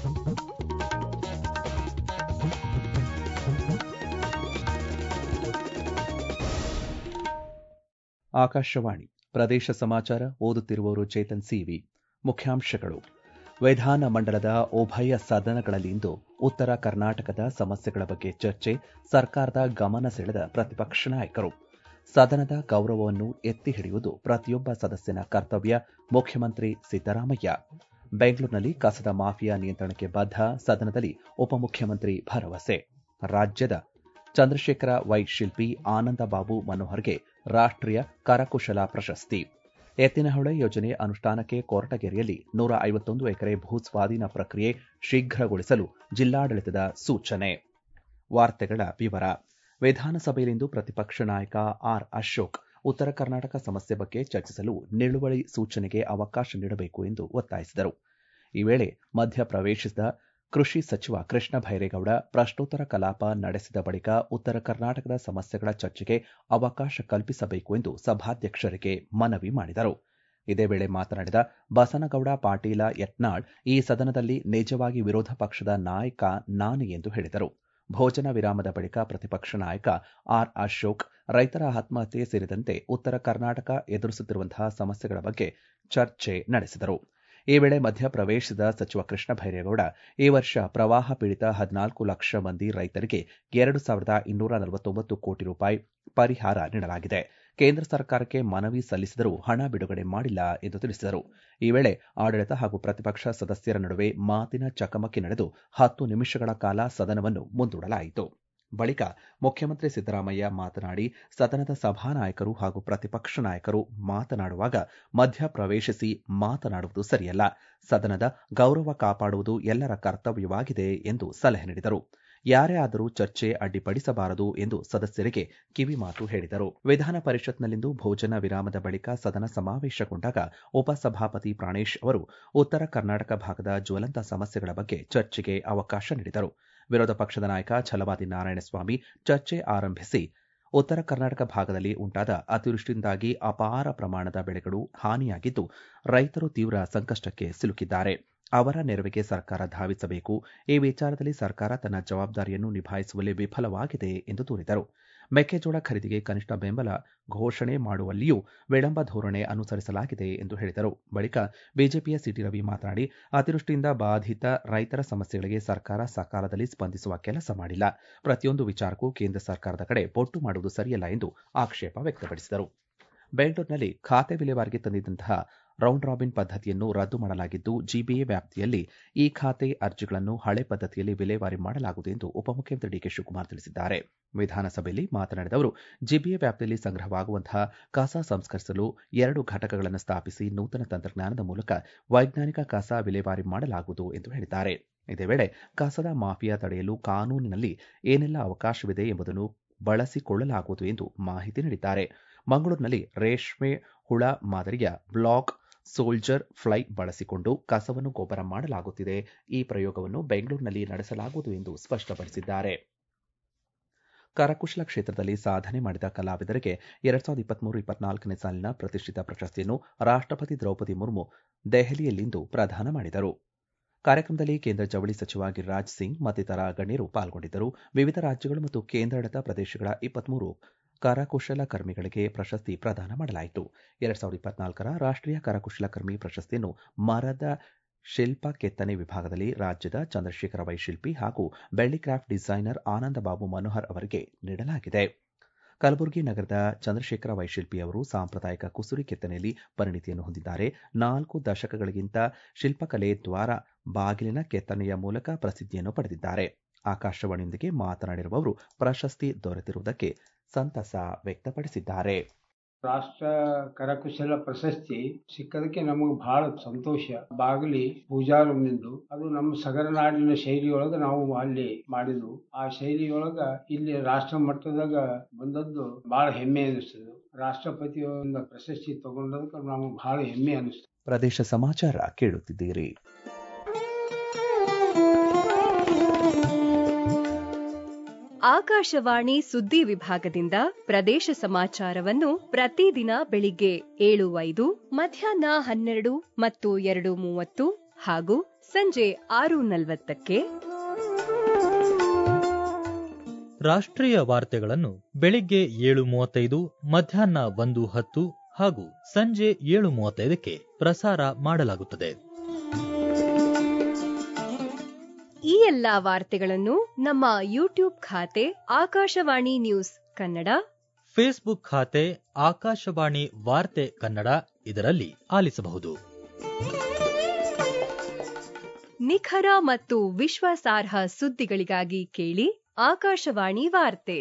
ಆಕಾಶವಾಣಿ ಪ್ರದೇಶ ಸಮಾಚಾರ ಓದುತ್ತಿರುವವರು ಚೇತನ್ ಸಿವಿ ಮುಖ್ಯಾಂಶಗಳು ವಿಧಾನ ಮಂಡಲದ ಉಭಯ ಸದನಗಳಲ್ಲಿಂದು ಉತ್ತರ ಕರ್ನಾಟಕದ ಸಮಸ್ಯೆಗಳ ಬಗ್ಗೆ ಚರ್ಚೆ ಸರ್ಕಾರದ ಗಮನ ಸೆಳೆದ ಪ್ರತಿಪಕ್ಷ ನಾಯಕರು ಸದನದ ಗೌರವವನ್ನು ಎತ್ತಿ ಹಿಡಿಯುವುದು ಪ್ರತಿಯೊಬ್ಬ ಸದಸ್ಯನ ಕರ್ತವ್ಯ ಮುಖ್ಯಮಂತ್ರಿ ಸಿದ್ದರಾಮಯ್ಯ ಬೆಂಗಳೂರಿನಲ್ಲಿ ಕಸದ ಮಾಫಿಯಾ ನಿಯಂತ್ರಣಕ್ಕೆ ಬದ್ಧ ಸದನದಲ್ಲಿ ಉಪಮುಖ್ಯಮಂತ್ರಿ ಭರವಸೆ ರಾಜ್ಯದ ಚಂದ್ರಶೇಖರ ವೈ ಶಿಲ್ಪಿ ಆನಂದಬಾಬು ಮನೋಹರ್ಗೆ ರಾಷ್ಟೀಯ ಕರಕುಶಲ ಪ್ರಶಸ್ತಿ ಎತ್ತಿನಹೊಳೆ ಯೋಜನೆ ಅನುಷ್ಠಾನಕ್ಕೆ ಕೊರಟಗೆರೆಯಲ್ಲಿ ನೂರ ಐವತ್ತೊಂದು ಎಕರೆ ಭೂಸ್ವಾಧೀನ ಪ್ರಕ್ರಿಯೆ ಶೀಘ್ರಗೊಳಿಸಲು ಜಿಲ್ಲಾಡಳಿತದ ಸೂಚನೆ ವಾರ್ತೆಗಳ ವಿವರ ವಿಧಾನಸಭೆಯಲ್ಲಿಂದು ಪ್ರತಿಪಕ್ಷ ನಾಯಕ ಆರ್ ಅಶೋಕ್ ಉತ್ತರ ಕರ್ನಾಟಕ ಸಮಸ್ಯೆ ಬಗ್ಗೆ ಚರ್ಚಿಸಲು ನಿಲುವಳಿ ಸೂಚನೆಗೆ ಅವಕಾಶ ನೀಡಬೇಕು ಎಂದು ಒತ್ತಾಯಿಸಿದರು ಈ ವೇಳೆ ಮಧ್ಯ ಪ್ರವೇಶಿಸಿದ ಕೃಷಿ ಸಚಿವ ಕೃಷ್ಣ ಭೈರೇಗೌಡ ಪ್ರಶ್ನೋತ್ತರ ಕಲಾಪ ನಡೆಸಿದ ಬಳಿಕ ಉತ್ತರ ಕರ್ನಾಟಕದ ಸಮಸ್ಯೆಗಳ ಚರ್ಚೆಗೆ ಅವಕಾಶ ಕಲ್ಪಿಸಬೇಕು ಎಂದು ಸಭಾಧ್ಯಕ್ಷರಿಗೆ ಮನವಿ ಮಾಡಿದರು ಇದೇ ವೇಳೆ ಮಾತನಾಡಿದ ಬಸನಗೌಡ ಪಾಟೀಲ ಯತ್ನಾಳ್ ಈ ಸದನದಲ್ಲಿ ನಿಜವಾಗಿ ವಿರೋಧ ಪಕ್ಷದ ನಾಯಕ ನಾನು ಎಂದು ಹೇಳಿದರು ಭೋಜನ ವಿರಾಮದ ಬಳಿಕ ಪ್ರತಿಪಕ್ಷ ನಾಯಕ ಆರ್ ಅಶೋಕ್ ರೈತರ ಆತ್ಮಹತ್ಯೆ ಸೇರಿದಂತೆ ಉತ್ತರ ಕರ್ನಾಟಕ ಎದುರಿಸುತ್ತಿರುವಂತಹ ಸಮಸ್ಯೆಗಳ ಬಗ್ಗೆ ಚರ್ಚೆ ನಡೆಸಿದರು ಈ ವೇಳೆ ಮಧ್ಯ ಪ್ರವೇಶಿಸಿದ ಸಚಿವ ಕೃಷ್ಣ ಭೈರೇಗೌಡ ಈ ವರ್ಷ ಪ್ರವಾಹ ಪೀಡಿತ ಹದಿನಾಲ್ಕು ಲಕ್ಷ ಮಂದಿ ರೈತರಿಗೆ ಎರಡು ಸಾವಿರದ ಇನ್ನೂರ ನಲವತ್ತೊಂಬತ್ತು ಕೋಟಿ ರೂಪಾಯಿ ಪರಿಹಾರ ನೀಡಲಾಗಿದೆ ಕೇಂದ್ರ ಸರ್ಕಾರಕ್ಕೆ ಮನವಿ ಸಲ್ಲಿಸಿದರೂ ಹಣ ಬಿಡುಗಡೆ ಮಾಡಿಲ್ಲ ಎಂದು ತಿಳಿಸಿದರು ಈ ವೇಳೆ ಆಡಳಿತ ಹಾಗೂ ಪ್ರತಿಪಕ್ಷ ಸದಸ್ಯರ ನಡುವೆ ಮಾತಿನ ಚಕಮಕಿ ನಡೆದು ಹತ್ತು ನಿಮಿಷಗಳ ಕಾಲ ಸದನವನ್ನು ಮುಂದೂಡಲಾಯಿತು ಬಳಿಕ ಮುಖ್ಯಮಂತ್ರಿ ಸಿದ್ದರಾಮಯ್ಯ ಮಾತನಾಡಿ ಸದನದ ಸಭಾನಾಯಕರು ಹಾಗೂ ಪ್ರತಿಪಕ್ಷ ನಾಯಕರು ಮಾತನಾಡುವಾಗ ಮಧ್ಯ ಪ್ರವೇಶಿಸಿ ಮಾತನಾಡುವುದು ಸರಿಯಲ್ಲ ಸದನದ ಗೌರವ ಕಾಪಾಡುವುದು ಎಲ್ಲರ ಕರ್ತವ್ಯವಾಗಿದೆ ಎಂದು ಸಲಹೆ ನೀಡಿದರು ಯಾರೇ ಆದರೂ ಚರ್ಚೆ ಅಡ್ಡಿಪಡಿಸಬಾರದು ಎಂದು ಸದಸ್ಯರಿಗೆ ಕಿವಿಮಾತು ಹೇಳಿದರು ವಿಧಾನ ಪರಿಷತ್ನಲ್ಲಿಂದು ಭೋಜನ ವಿರಾಮದ ಬಳಿಕ ಸದನ ಸಮಾವೇಶಗೊಂಡಾಗ ಉಪಸಭಾಪತಿ ಪ್ರಾಣೇಶ್ ಅವರು ಉತ್ತರ ಕರ್ನಾಟಕ ಭಾಗದ ಜ್ವಲಂತ ಸಮಸ್ಯೆಗಳ ಬಗ್ಗೆ ಚರ್ಚೆಗೆ ಅವಕಾಶ ನೀಡಿದರು ವಿರೋಧ ಪಕ್ಷದ ನಾಯಕ ಛಲವಾದಿ ನಾರಾಯಣಸ್ವಾಮಿ ಚರ್ಚೆ ಆರಂಭಿಸಿ ಉತ್ತರ ಕರ್ನಾಟಕ ಭಾಗದಲ್ಲಿ ಉಂಟಾದ ಅತಿವೃಷ್ಟಿಯಿಂದಾಗಿ ಅಪಾರ ಪ್ರಮಾಣದ ಬೆಳೆಗಳು ಹಾನಿಯಾಗಿದ್ದು ರೈತರು ತೀವ್ರ ಸಂಕಷ್ಟಕ್ಕೆ ಸಿಲುಕಿದ್ದಾರೆ ಅವರ ನೆರವಿಗೆ ಸರ್ಕಾರ ಧಾವಿಸಬೇಕು ಈ ವಿಚಾರದಲ್ಲಿ ಸರ್ಕಾರ ತನ್ನ ಜವಾಬ್ದಾರಿಯನ್ನು ನಿಭಾಯಿಸುವಲ್ಲಿ ವಿಫಲವಾಗಿದೆ ಎಂದು ದೂರಿದರು ಮೆಕ್ಕೆಜೋಳ ಖರೀದಿಗೆ ಕನಿಷ್ಠ ಬೆಂಬಲ ಘೋಷಣೆ ಮಾಡುವಲ್ಲಿಯೂ ವಿಳಂಬ ಧೋರಣೆ ಅನುಸರಿಸಲಾಗಿದೆ ಎಂದು ಹೇಳಿದರು ಬಳಿಕ ಬಿಜೆಪಿಯ ಸಿಟಿ ರವಿ ಮಾತನಾಡಿ ಅತಿವೃಷ್ಟಿಯಿಂದ ಬಾಧಿತ ರೈತರ ಸಮಸ್ಯೆಗಳಿಗೆ ಸರ್ಕಾರ ಸಕಾಲದಲ್ಲಿ ಸ್ಪಂದಿಸುವ ಕೆಲಸ ಮಾಡಿಲ್ಲ ಪ್ರತಿಯೊಂದು ವಿಚಾರಕ್ಕೂ ಕೇಂದ್ರ ಸರ್ಕಾರದ ಕಡೆ ಬೊಟ್ಟು ಮಾಡುವುದು ಸರಿಯಲ್ಲ ಎಂದು ಆಕ್ಷೇಪ ವ್ಯಕ್ತಪಡಿಸಿದರು ಬೆಂಗಳೂರಿನಲ್ಲಿ ಖಾತೆ ವಿಲೇವಾರಿಗೆ ತಂದಿದ್ದಂತಹ ರೌಂಡ್ ರಾಬಿನ್ ಪದ್ಧತಿಯನ್ನು ರದ್ದು ಮಾಡಲಾಗಿದ್ದು ಜಿಬಿಎ ವ್ಯಾಪ್ತಿಯಲ್ಲಿ ಈ ಖಾತೆ ಅರ್ಜಿಗಳನ್ನು ಹಳೆ ಪದ್ಧತಿಯಲ್ಲಿ ವಿಲೇವಾರಿ ಮಾಡಲಾಗುವುದು ಎಂದು ಉಪಮುಖ್ಯಮಂತ್ರಿ ಡಿಕೆ ಶಿವಕುಮಾರ್ ತಿಳಿಸಿದ್ದಾರೆ ವಿಧಾನಸಭೆಯಲ್ಲಿ ಮಾತನಾಡಿದ ಅವರು ಜಿಬಿಎ ವ್ಯಾಪ್ತಿಯಲ್ಲಿ ಸಂಗ್ರಹವಾಗುವಂತಹ ಕಸ ಸಂಸ್ಕರಿಸಲು ಎರಡು ಘಟಕಗಳನ್ನು ಸ್ಥಾಪಿಸಿ ನೂತನ ತಂತ್ರಜ್ಞಾನದ ಮೂಲಕ ವೈಜ್ಞಾನಿಕ ಕಸ ವಿಲೇವಾರಿ ಮಾಡಲಾಗುವುದು ಎಂದು ಹೇಳಿದ್ದಾರೆ ಇದೇ ವೇಳೆ ಕಸದ ಮಾಫಿಯಾ ತಡೆಯಲು ಕಾನೂನಿನಲ್ಲಿ ಏನೆಲ್ಲ ಅವಕಾಶವಿದೆ ಎಂಬುದನ್ನು ಬಳಸಿಕೊಳ್ಳಲಾಗುವುದು ಎಂದು ಮಾಹಿತಿ ನೀಡಿದ್ದಾರೆ ಮಂಗಳೂರಿನಲ್ಲಿ ರೇಷ್ಮೆ ಹುಳ ಮಾದರಿಯ ಬ್ಲಾಕ್ ಸೋಲ್ಜರ್ ಫ್ಲೈ ಬಳಸಿಕೊಂಡು ಕಸವನ್ನು ಗೊಬ್ಬರ ಮಾಡಲಾಗುತ್ತಿದೆ ಈ ಪ್ರಯೋಗವನ್ನು ಬೆಂಗಳೂರಿನಲ್ಲಿ ನಡೆಸಲಾಗುವುದು ಎಂದು ಸ್ಪಷ್ಟಪಡಿಸಿದ್ದಾರೆ ಕರಕುಶಲ ಕ್ಷೇತ್ರದಲ್ಲಿ ಸಾಧನೆ ಮಾಡಿದ ಕಲಾವಿದರಿಗೆ ಎರಡ್ ಸಾವಿರದ ಇಪ್ಪತ್ಮೂರು ಇಪ್ಪತ್ನಾಲ್ಕನೇ ಸಾಲಿನ ಪ್ರತಿಷ್ಠಿತ ಪ್ರಶಸ್ತಿಯನ್ನು ರಾಷ್ಟಪತಿ ದ್ರೌಪದಿ ಮುರ್ಮು ದೆಹಲಿಯಲ್ಲಿಂದು ಪ್ರದಾನ ಮಾಡಿದರು ಕಾರ್ಯಕ್ರಮದಲ್ಲಿ ಕೇಂದ್ರ ಜವಳಿ ಸಚಿವ ಗಿರಿರಾಜ್ ಸಿಂಗ್ ಮತ್ತಿತರ ಗಣ್ಯರು ಪಾಲ್ಗೊಂಡಿದ್ದರು ವಿವಿಧ ರಾಜ್ಯಗಳು ಮತ್ತು ಕೇಂದ್ರಾಡಳಿತ ಪ್ರದೇಶಗಳ ಇಪ್ಪತ್ಮೂರು ಕರಕುಶಲ ಕರ್ಮಿಗಳಿಗೆ ಪ್ರಶಸ್ತಿ ಪ್ರದಾನ ಮಾಡಲಾಯಿತು ಎರಡ್ ಸಾವಿರದ ಇಪ್ಪತ್ನಾಲ್ಕರ ರಾಷ್ಟೀಯ ಕರಕುಶಲಕರ್ಮಿ ಪ್ರಶಸ್ತಿಯನ್ನು ಮರದ ಶಿಲ್ಪ ಕೆತ್ತನೆ ವಿಭಾಗದಲ್ಲಿ ರಾಜ್ಯದ ಚಂದ್ರಶೇಖರ ವೈಶಿಲ್ಪಿ ಹಾಗೂ ಬೆಳ್ಳಿ ಕ್ರಾಫ್ಟ್ ಡಿಸೈನರ್ ಆನಂದ ಬಾಬು ಮನೋಹರ್ ಅವರಿಗೆ ನೀಡಲಾಗಿದೆ ಕಲಬುರಗಿ ನಗರದ ಚಂದ್ರಶೇಖರ ವೈಶಿಲ್ಪಿ ಅವರು ಸಾಂಪ್ರದಾಯಿಕ ಕುಸುರಿ ಕೆತ್ತನೆಯಲ್ಲಿ ಪರಿಣಿತಿಯನ್ನು ಹೊಂದಿದ್ದಾರೆ ನಾಲ್ಕು ದಶಕಗಳಿಗಿಂತ ಶಿಲ್ಪಕಲೆ ದ್ವಾರ ಬಾಗಿಲಿನ ಕೆತ್ತನೆಯ ಮೂಲಕ ಪ್ರಸಿದ್ಧಿಯನ್ನು ಪಡೆದಿದ್ದಾರೆ ಆಕಾಶವಾಣಿಯೊಂದಿಗೆ ಮಾತನಾಡಿರುವ ಅವರು ಪ್ರಶಸ್ತಿ ದೊರೆತಿರುವುದಕ್ಕೆ ಸಂತಸ ವ್ಯಕ್ತಪಡಿಸಿದ್ದಾರೆ ರಾಷ್ಟ್ರ ಕರಕುಶಲ ಪ್ರಶಸ್ತಿ ಸಿಕ್ಕದಕ್ಕೆ ನಮಗೆ ಬಹಳ ಸಂತೋಷ ಬಾಗಲಿ ಪೂಜಾರಮ್ಮಿಂದು ಅದು ನಮ್ಮ ಸಗರನಾಡಿನ ಶೈಲಿಯೊಳಗ ನಾವು ಅಲ್ಲಿ ಮಾಡಿದ್ವು ಆ ಶೈಲಿಯೊಳಗ ಇಲ್ಲಿ ರಾಷ್ಟ್ರ ಮಟ್ಟದಾಗ ಬಂದದ್ದು ಬಹಳ ಹೆಮ್ಮೆ ಅನಿಸ್ತದೆ ರಾಷ್ಟ್ರಪತಿ ಒಂದು ಪ್ರಶಸ್ತಿ ತಗೊಂಡದಕ್ಕೆ ನಮಗೆ ಬಹಳ ಹೆಮ್ಮೆ ಅನಿಸ್ತದೆ ಪ್ರದೇಶ ಸಮಾಚಾರ ಕೇಳುತ್ತಿದ್ದೀರಿ ಆಕಾಶವಾಣಿ ಸುದ್ದಿ ವಿಭಾಗದಿಂದ ಪ್ರದೇಶ ಸಮಾಚಾರವನ್ನು ಪ್ರತಿದಿನ ಬೆಳಿಗ್ಗೆ ಏಳು ಐದು ಮಧ್ಯಾಹ್ನ ಹನ್ನೆರಡು ಮತ್ತು ಎರಡು ಮೂವತ್ತು ಹಾಗೂ ಸಂಜೆ ಆರು ನಲವತ್ತಕ್ಕೆ ರಾಷ್ಟ್ರೀಯ ವಾರ್ತೆಗಳನ್ನು ಬೆಳಿಗ್ಗೆ ಏಳು ಮೂವತ್ತೈದು ಮಧ್ಯಾಹ್ನ ಒಂದು ಹತ್ತು ಹಾಗೂ ಸಂಜೆ ಏಳು ಮೂವತ್ತೈದಕ್ಕೆ ಪ್ರಸಾರ ಮಾಡಲಾಗುತ್ತದೆ ಈ ಎಲ್ಲಾ ವಾರ್ತೆಗಳನ್ನು ನಮ್ಮ ಯೂಟ್ಯೂಬ್ ಖಾತೆ ಆಕಾಶವಾಣಿ ನ್ಯೂಸ್ ಕನ್ನಡ ಫೇಸ್ಬುಕ್ ಖಾತೆ ಆಕಾಶವಾಣಿ ವಾರ್ತೆ ಕನ್ನಡ ಇದರಲ್ಲಿ ಆಲಿಸಬಹುದು ನಿಖರ ಮತ್ತು ವಿಶ್ವಾಸಾರ್ಹ ಸುದ್ದಿಗಳಿಗಾಗಿ ಕೇಳಿ ಆಕಾಶವಾಣಿ ವಾರ್ತೆ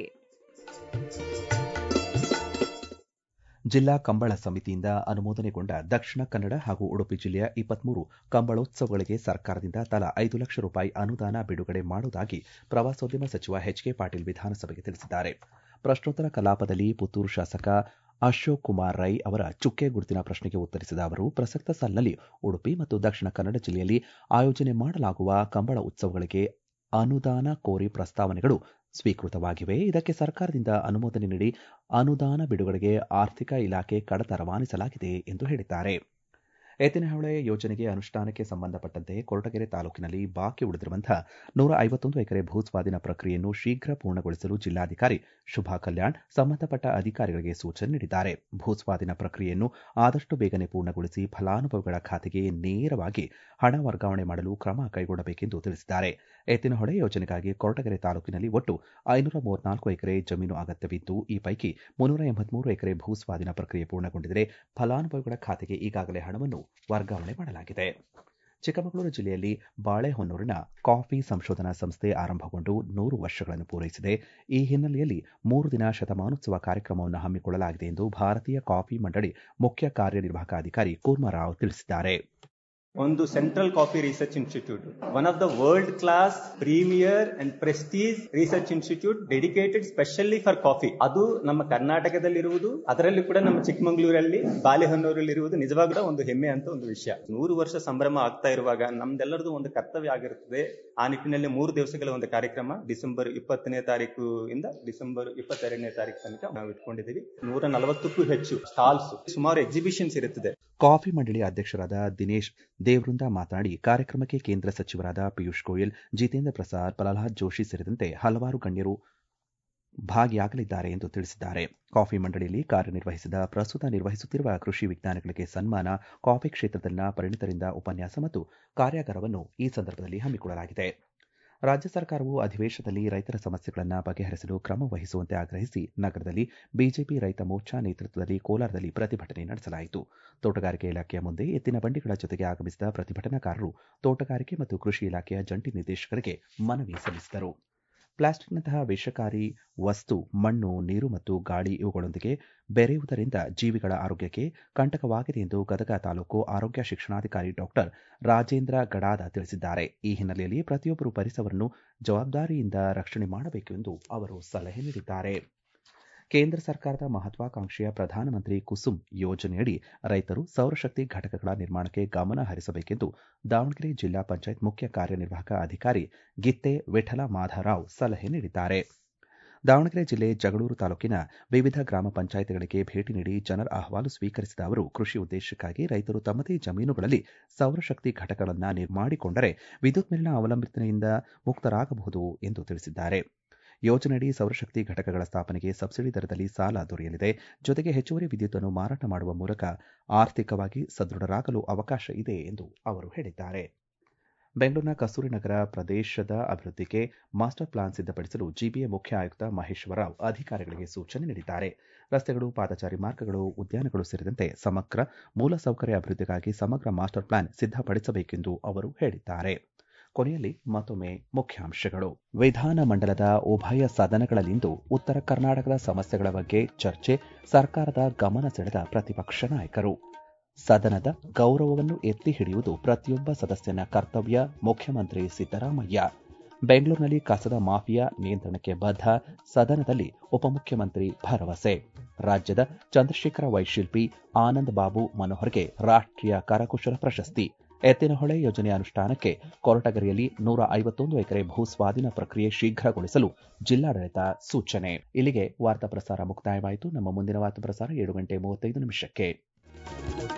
ಜಿಲ್ಲಾ ಕಂಬಳ ಸಮಿತಿಯಿಂದ ಅನುಮೋದನೆಗೊಂಡ ದಕ್ಷಿಣ ಕನ್ನಡ ಹಾಗೂ ಉಡುಪಿ ಜಿಲ್ಲೆಯ ಇಪ್ಪತ್ಮೂರು ಕಂಬಳೋತ್ಸವಗಳಿಗೆ ಸರ್ಕಾರದಿಂದ ತಲಾ ಐದು ಲಕ್ಷ ರೂಪಾಯಿ ಅನುದಾನ ಬಿಡುಗಡೆ ಮಾಡುವುದಾಗಿ ಪ್ರವಾಸೋದ್ಯಮ ಸಚಿವ ಎಚ್ ಕೆ ಪಾಟೀಲ್ ವಿಧಾನಸಭೆಗೆ ತಿಳಿಸಿದ್ದಾರೆ ಪ್ರಶ್ನೋತ್ತರ ಕಲಾಪದಲ್ಲಿ ಪುತ್ತೂರು ಶಾಸಕ ಅಶೋಕ್ ಕುಮಾರ್ ರೈ ಅವರ ಚುಕ್ಕೆ ಗುರುತಿನ ಪ್ರಶ್ನೆಗೆ ಉತ್ತರಿಸಿದ ಅವರು ಪ್ರಸಕ್ತ ಸಾಲಿನಲ್ಲಿ ಉಡುಪಿ ಮತ್ತು ದಕ್ಷಿಣ ಕನ್ನಡ ಜಿಲ್ಲೆಯಲ್ಲಿ ಆಯೋಜನೆ ಮಾಡಲಾಗುವ ಕಂಬಳ ಉತ್ಸವಗಳಿಗೆ ಅನುದಾನ ಕೋರಿ ಪ್ರಸ್ತಾವನೆಗಳು ಸ್ವೀಕೃತವಾಗಿವೆ ಇದಕ್ಕೆ ಸರ್ಕಾರದಿಂದ ಅನುಮೋದನೆ ನೀಡಿ ಅನುದಾನ ಬಿಡುಗಡೆಗೆ ಆರ್ಥಿಕ ಇಲಾಖೆ ಕಡತ ರವಾನಿಸಲಾಗಿದೆ ಎಂದು ಹೇಳಿದ್ದಾರೆ ಎತ್ತಿನಹೊಳೆ ಯೋಜನೆಗೆ ಅನುಷ್ಠಾನಕ್ಕೆ ಸಂಬಂಧಪಟ್ಟಂತೆ ಕೊರಟಗೆರೆ ತಾಲೂಕಿನಲ್ಲಿ ಬಾಕಿ ಉಳಿದಿರುವಂತಹ ನೂರ ಐವತ್ತೊಂದು ಎಕರೆ ಭೂಸ್ವಾಧೀನ ಪ್ರಕ್ರಿಯೆಯನ್ನು ಶೀಘ್ರ ಪೂರ್ಣಗೊಳಿಸಲು ಜಿಲ್ಲಾಧಿಕಾರಿ ಶುಭಾ ಕಲ್ಯಾಣ್ ಸಂಬಂಧಪಟ್ಟ ಅಧಿಕಾರಿಗಳಿಗೆ ಸೂಚನೆ ನೀಡಿದ್ದಾರೆ ಭೂಸ್ವಾಧೀನ ಪ್ರಕ್ರಿಯೆಯನ್ನು ಆದಷ್ಟು ಬೇಗನೆ ಪೂರ್ಣಗೊಳಿಸಿ ಫಲಾನುಭವಿಗಳ ಖಾತೆಗೆ ನೇರವಾಗಿ ಹಣ ವರ್ಗಾವಣೆ ಮಾಡಲು ಕ್ರಮ ಕೈಗೊಳ್ಳಬೇಕೆಂದು ತಿಳಿಸಿದ್ದಾರೆ ಎತ್ತಿನಹೊಳೆ ಯೋಜನೆಗಾಗಿ ಕೊರಟಗೆರೆ ತಾಲೂಕಿನಲ್ಲಿ ಒಟ್ಟು ಐನೂರ ಮೂವತ್ನಾಲ್ಕು ಎಕರೆ ಜಮೀನು ಅಗತ್ಯವಿದ್ದು ಈ ಪೈಕಿ ಮುನ್ನೂರ ಎಂಬತ್ಮೂರು ಎಕರೆ ಭೂಸ್ವಾಧೀನ ಪ್ರಕ್ರಿಯೆ ಪೂರ್ಣಗೊಂಡಿದ್ದರೆ ಫಲಾನುಭವಿಗಳ ಖಾತೆಗೆ ಈಗಾಗಲೇ ಹಣವನ್ನು ವರ್ಗಾವಣೆ ಮಾಡಲಾಗಿದೆ ಚಿಕ್ಕಮಗಳೂರು ಜಿಲ್ಲೆಯಲ್ಲಿ ಬಾಳೆಹೊನ್ನೂರಿನ ಕಾಫಿ ಸಂಶೋಧನಾ ಸಂಸ್ಥೆ ಆರಂಭಗೊಂಡು ನೂರು ವರ್ಷಗಳನ್ನು ಪೂರೈಸಿದೆ ಈ ಹಿನ್ನೆಲೆಯಲ್ಲಿ ಮೂರು ದಿನ ಶತಮಾನೋತ್ಸವ ಕಾರ್ಯಕ್ರಮವನ್ನು ಹಮ್ಮಿಕೊಳ್ಳಲಾಗಿದೆ ಎಂದು ಭಾರತೀಯ ಕಾಫಿ ಮಂಡಳಿ ಮುಖ್ಯ ಕಾರ್ಯನಿರ್ವಾಹಕ ಅಧಿಕಾರಿ ಕೂರ್ಮಾರಾವ್ ತಿಳಿಸಿದ್ದಾರೆ ಒಂದು Central Coffee Research Institute one of the world class premier and prestige research institute dedicated specially for coffee ಅದು ನಮ್ಮ ಕರ್ನಾಟಕದಲ್ಲಿರುವುದು ಅದರಲ್ಲಿ ಕೂಡ ನಮ್ಮ ಚಿಕ್ಕಮಗಳೂರಲ್ಲಿ ಬಾಲೆಹೊನ್ನೂರಲ್ಲಿರುವುದು ನಿಜವಾಗ್ಲೂ ಒಂದು ಹೆಮ್ಮೆ ಅಂತ ಒಂದು ವಿಷಯ ನೂರು ವರ್ಷ ಸಂಭ್ರಮ ಆಗ್ತಾ ಇರುವಾಗ ನಮ್ದೆಲ್ಲರದು ಒಂದು ಕರ್ತವ್ಯ ಆಗಿರುತ್ತದೆ ಆ ನಿಟ್ಟಿನಲ್ಲಿ ಮೂರು ದಿವಸಗಳ ಒಂದು ಕಾರ್ಯಕ್ರಮ ಡಿಸೆಂಬರ್ ಇಪ್ಪತ್ತನೇ ತಾರೀಕು ಇಂದ ಡಿಸೆಂಬರ್ ಇಪ್ಪತ್ತೆರಡನೇ ತಾರೀಕು ತನಕ ನಾವು ಇಟ್ಕೊಂಡಿದ್ದೀವಿ ನೂರ ನಲವತ್ತಕ್ಕೂ ಹೆಚ್ಚು ಸ್ಟಾಲ್ಸ್ ಸುಮಾರು ಎಕ್ಸಿಬಿಷನ್ಸ್ ಇರುತ್ತದೆ ಕಾಫಿ ಮಂಡಳಿ ಅಧ್ಯಕ್ಷರಾದ ದಿನೇಶ್ ದೇವೃಂದ ಮಾತನಾಡಿ ಕಾರ್ಯಕ್ರಮಕ್ಕೆ ಕೇಂದ್ರ ಸಚಿವರಾದ ಪಿಯೂಷ್ ಗೋಯಲ್ ಜಿತೇಂದ್ರ ಪ್ರಸಾದ್ ಪ್ರಹ್ಲಾದ್ ಜೋಶಿ ಸೇರಿದಂತೆ ಹಲವಾರು ಗಣ್ಯರು ಭಾಗಿಯಾಗಲಿದ್ದಾರೆ ಎಂದು ತಿಳಿಸಿದ್ದಾರೆ ಕಾಫಿ ಮಂಡಳಿಯಲ್ಲಿ ಕಾರ್ಯನಿರ್ವಹಿಸಿದ ಪ್ರಸ್ತುತ ನಿರ್ವಹಿಸುತ್ತಿರುವ ಕೃಷಿ ವಿಜ್ಞಾನಿಗಳಿಗೆ ಸನ್ಮಾನ ಕಾಫಿ ಕ್ಷೇತ್ರದಲ್ಲಿನ ಪರಿಣಿತರಿಂದ ಉಪನ್ಯಾಸ ಮತ್ತು ಕಾರ್ಯಾಗಾರವನ್ನು ಈ ಸಂದರ್ಭದಲ್ಲಿ ಹಮ್ಮಿಕೊಳ್ಳಲಾಗಿದೆ ರಾಜ್ಯ ಸರ್ಕಾರವು ಅಧಿವೇಶನದಲ್ಲಿ ರೈತರ ಸಮಸ್ಯೆಗಳನ್ನು ಬಗೆಹರಿಸಲು ಕ್ರಮ ವಹಿಸುವಂತೆ ಆಗ್ರಹಿಸಿ ನಗರದಲ್ಲಿ ಬಿಜೆಪಿ ರೈತ ಮೋರ್ಚಾ ನೇತೃತ್ವದಲ್ಲಿ ಕೋಲಾರದಲ್ಲಿ ಪ್ರತಿಭಟನೆ ನಡೆಸಲಾಯಿತು ತೋಟಗಾರಿಕೆ ಇಲಾಖೆಯ ಮುಂದೆ ಎತ್ತಿನ ಬಂಡಿಗಳ ಜೊತೆಗೆ ಆಗಮಿಸಿದ ಪ್ರತಿಭಟನಾಕಾರರು ತೋಟಗಾರಿಕೆ ಮತ್ತು ಕೃಷಿ ಇಲಾಖೆಯ ಜಂಟಿ ನಿರ್ದೇಶಕರಿಗೆ ಮನವಿ ಸಲ್ಲಿಸಿದರು ಪ್ಲಾಸ್ಟಿಕ್ನಂತಹ ವಿಷಕಾರಿ ವಸ್ತು ಮಣ್ಣು ನೀರು ಮತ್ತು ಗಾಳಿ ಇವುಗಳೊಂದಿಗೆ ಬೆರೆಯುವುದರಿಂದ ಜೀವಿಗಳ ಆರೋಗ್ಯಕ್ಕೆ ಕಂಟಕವಾಗಿದೆ ಎಂದು ಗದಗ ತಾಲೂಕು ಆರೋಗ್ಯ ಶಿಕ್ಷಣಾಧಿಕಾರಿ ಡಾಕ್ಟರ್ ರಾಜೇಂದ್ರ ಗಡಾದ ತಿಳಿಸಿದ್ದಾರೆ ಈ ಹಿನ್ನೆಲೆಯಲ್ಲಿ ಪ್ರತಿಯೊಬ್ಬರು ಪರಿಸರವನ್ನು ಜವಾಬ್ದಾರಿಯಿಂದ ರಕ್ಷಣೆ ಮಾಡಬೇಕು ಎಂದು ಅವರು ಸಲಹೆ ನೀಡಿದ್ದಾರೆ ಕೇಂದ್ರ ಸರ್ಕಾರದ ಮಹತ್ವಾಕಾಂಕ್ಷೆಯ ಪ್ರಧಾನಮಂತ್ರಿ ಕುಸುಮ್ ಯೋಜನೆಯಡಿ ರೈತರು ಸೌರಶಕ್ತಿ ಘಟಕಗಳ ನಿರ್ಮಾಣಕ್ಕೆ ಗಮನ ಹರಿಸಬೇಕೆಂದು ದಾವಣಗೆರೆ ಜಿಲ್ಲಾ ಪಂಚಾಯತ್ ಮುಖ್ಯ ಕಾರ್ಯನಿರ್ವಾಹಕ ಅಧಿಕಾರಿ ಗಿತ್ತೆ ವಿಠಲ ಮಾಧವರಾವ್ ಸಲಹೆ ನೀಡಿದ್ದಾರೆ ದಾವಣಗೆರೆ ಜಿಲ್ಲೆ ಜಗಳೂರು ತಾಲೂಕಿನ ವಿವಿಧ ಗ್ರಾಮ ಪಂಚಾಯಿತಿಗಳಿಗೆ ಭೇಟಿ ನೀಡಿ ಜನರ ಅಹವಾಲು ಸ್ವೀಕರಿಸಿದ ಅವರು ಕೃಷಿ ಉದ್ದೇಶಕ್ಕಾಗಿ ರೈತರು ತಮ್ಮದೇ ಜಮೀನುಗಳಲ್ಲಿ ಸೌರಶಕ್ತಿ ಘಟಕಗಳನ್ನು ನಿರ್ಮಾಣಿಕೊಂಡರೆ ವಿದ್ಯುತ್ ಮೇಲಿನ ಅವಲಂಬಿತನೆಯಿಂದ ಮುಕ್ತರಾಗಬಹುದು ಎಂದು ತಿಳಿಸಿದ್ದಾರೆ ಯೋಜನೆಯಡಿ ಸೌರಶಕ್ತಿ ಘಟಕಗಳ ಸ್ಥಾಪನೆಗೆ ಸಬ್ಸಿಡಿ ದರದಲ್ಲಿ ಸಾಲ ದೊರೆಯಲಿದೆ ಜೊತೆಗೆ ಹೆಚ್ಚುವರಿ ವಿದ್ಯುತ್ತನ್ನು ಮಾರಾಟ ಮಾಡುವ ಮೂಲಕ ಆರ್ಥಿಕವಾಗಿ ಸದೃಢರಾಗಲು ಅವಕಾಶ ಇದೆ ಎಂದು ಅವರು ಹೇಳಿದ್ದಾರೆ ಬೆಂಗಳೂರಿನ ಕಸ್ತೂರಿ ನಗರ ಪ್ರದೇಶದ ಅಭಿವೃದ್ಧಿಗೆ ಮಾಸ್ಟರ್ ಪ್ಲಾನ್ ಸಿದ್ಧಪಡಿಸಲು ಜಿಬಿಎ ಮುಖ್ಯ ಆಯುಕ್ತ ಮಹೇಶ್ವರರಾವ್ ಅಧಿಕಾರಿಗಳಿಗೆ ಸೂಚನೆ ನೀಡಿದ್ದಾರೆ ರಸ್ತೆಗಳು ಪಾದಚಾರಿ ಮಾರ್ಗಗಳು ಉದ್ಯಾನಗಳು ಸೇರಿದಂತೆ ಸಮಗ್ರ ಮೂಲಸೌಕರ್ಯ ಅಭಿವೃದ್ಧಿಗಾಗಿ ಸಮಗ್ರ ಮಾಸ್ಟರ್ ಪ್ಲಾನ್ ಸಿದ್ಧಪಡಿಸಬೇಕೆಂದು ಅವರು ಹೇಳಿದ್ದಾರೆ ಕೊನೆಯಲ್ಲಿ ಮತ್ತೊಮ್ಮೆ ಮುಖ್ಯಾಂಶಗಳು ವಿಧಾನಮಂಡಲದ ಉಭಯ ಸದನಗಳಲ್ಲಿಂದು ಉತ್ತರ ಕರ್ನಾಟಕದ ಸಮಸ್ಯೆಗಳ ಬಗ್ಗೆ ಚರ್ಚೆ ಸರ್ಕಾರದ ಗಮನ ಸೆಳೆದ ಪ್ರತಿಪಕ್ಷ ನಾಯಕರು ಸದನದ ಗೌರವವನ್ನು ಎತ್ತಿ ಹಿಡಿಯುವುದು ಪ್ರತಿಯೊಬ್ಬ ಸದಸ್ಯನ ಕರ್ತವ್ಯ ಮುಖ್ಯಮಂತ್ರಿ ಸಿದ್ದರಾಮಯ್ಯ ಬೆಂಗಳೂರಿನಲ್ಲಿ ಕಸದ ಮಾಫಿಯಾ ನಿಯಂತ್ರಣಕ್ಕೆ ಬದ್ಧ ಸದನದಲ್ಲಿ ಉಪಮುಖ್ಯಮಂತ್ರಿ ಭರವಸೆ ರಾಜ್ಯದ ಚಂದ್ರಶೇಖರ ವೈಶಿಲ್ಪಿ ಆನಂದ್ ಬಾಬು ಮನೋಹರ್ಗೆ ರಾಷ್ಟ್ರೀಯ ಕರಕುಶಲ ಪ್ರಶಸ್ತಿ ಎತ್ತಿನಹೊಳೆ ಯೋಜನೆ ಅನುಷ್ಠಾನಕ್ಕೆ ಕೊರಟಗೆರೆಯಲ್ಲಿ ನೂರ ಐವತ್ತೊಂದು ಎಕರೆ ಭೂ ಸ್ವಾಧೀನ ಪ್ರಕ್ರಿಯೆ ಶೀಘ್ರಗೊಳಿಸಲು ಜಿಲ್ಲಾಡಳಿತ ಸೂಚನೆ ಇಲ್ಲಿಗೆ ವಾರ್ತಾ ಪ್ರಸಾರ ಮುಕ್ತಾಯವಾಯಿತು ನಮ್ಮ ಮುಂದಿನ ವಾರ್ತಾ ಪ್ರಸಾರ ಏಳು ಗಂಟೆ ಮೂವತ್ತೈದು ನಿಮಿಷಕ್ಕೆ